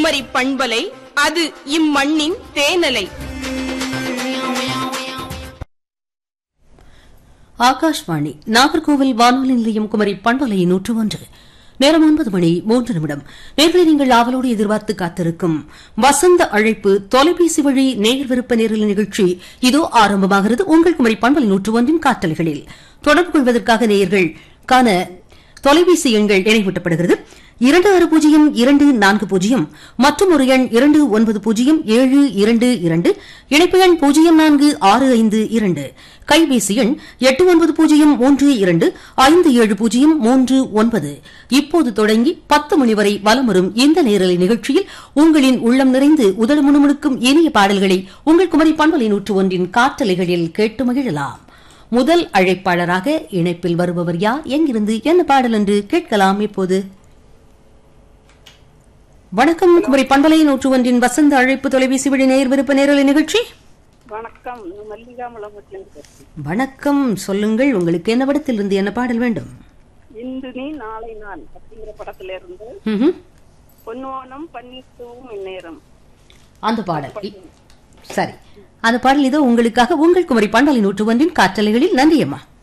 குமரி பண்பலை அது இம்மண்ணின் தேனலை ஆகாஷ்வாணி நாகர்கோவில் வானொலி நிலையம் குமரி பண்பலை நூற்று ஒன்று நேரம் ஒன்பது மணி மூன்று நிமிடம் நேர்களை நீங்கள் ஆவலோடு எதிர்பார்த்து காத்திருக்கும் வசந்த அழைப்பு தொலைபேசி வழி நேர் விருப்ப நேரல் நிகழ்ச்சி இதோ ஆரம்பமாகிறது உங்கள் குமரி பண்பலை நூற்று ஒன்றின் காற்றலைகளில் தொடர்பு கொள்வதற்காக நேயர்கள் காண தொலைபேசி எண்கள் இணைவூட்டப்படுகிறது இரண்டு ஆறு பூஜ்ஜியம் இரண்டு நான்கு பூஜ்ஜியம் மற்றும் ஒரு எண் இரண்டு ஒன்பது பூஜ்ஜியம் ஏழு இரண்டு இரண்டு இணைப்பு எண் பூஜ்ஜியம் நான்கு ஆறு ஐந்து இரண்டு கைபேசி எண் எட்டு ஒன்பது பூஜ்ஜியம் மூன்று இரண்டு ஐந்து ஏழு பூஜ்ஜியம் மூன்று ஒன்பது இப்போது தொடங்கி பத்து மணி வரை வலம் வரும் இந்த நேரலை நிகழ்ச்சியில் உங்களின் உள்ளம் நிறைந்து உதடு முணுமுணுக்கும் இனிய பாடல்களை உங்கள் குமரி பண்பலை நூற்று ஒன்றின் காற்றலைகளில் கேட்டு மகிழலாம் முதல் அழைப்பாளராக இணைப்பில் வருபவர் யார் எங்கிருந்து என்ன பாடல் என்று கேட்கலாம் இப்போது வணக்கம் குமரி பண்பலை நூற்று ஒன்றின் வசந்த அழைப்பு தொலைபேசி வழி நேர் விருப்ப நேரலை நிகழ்ச்சி வணக்கம் நான் மல்லிகா முளமட்டிலிருந்து பேசுறேன் வணக்கம் சொல்லுங்கள் உங்களுக்கு என்ன படத்திலிருந்து என்ன பாடல் வேண்டும் இன்று நீ நாளை நான் அப்படிங்கிற படத்துல இருந்து ம்ஹும். பொன்னுவானம் பன்னீர் தூவும் இந்நேரம் அந்த பாடல் இ- சரி அந்த பாடல் இதோ உங்களுக்காக உங்கள் குமரி பண்பலை நூற்று ஒன்றின் காற்றலைகளில் நன்றியம்மா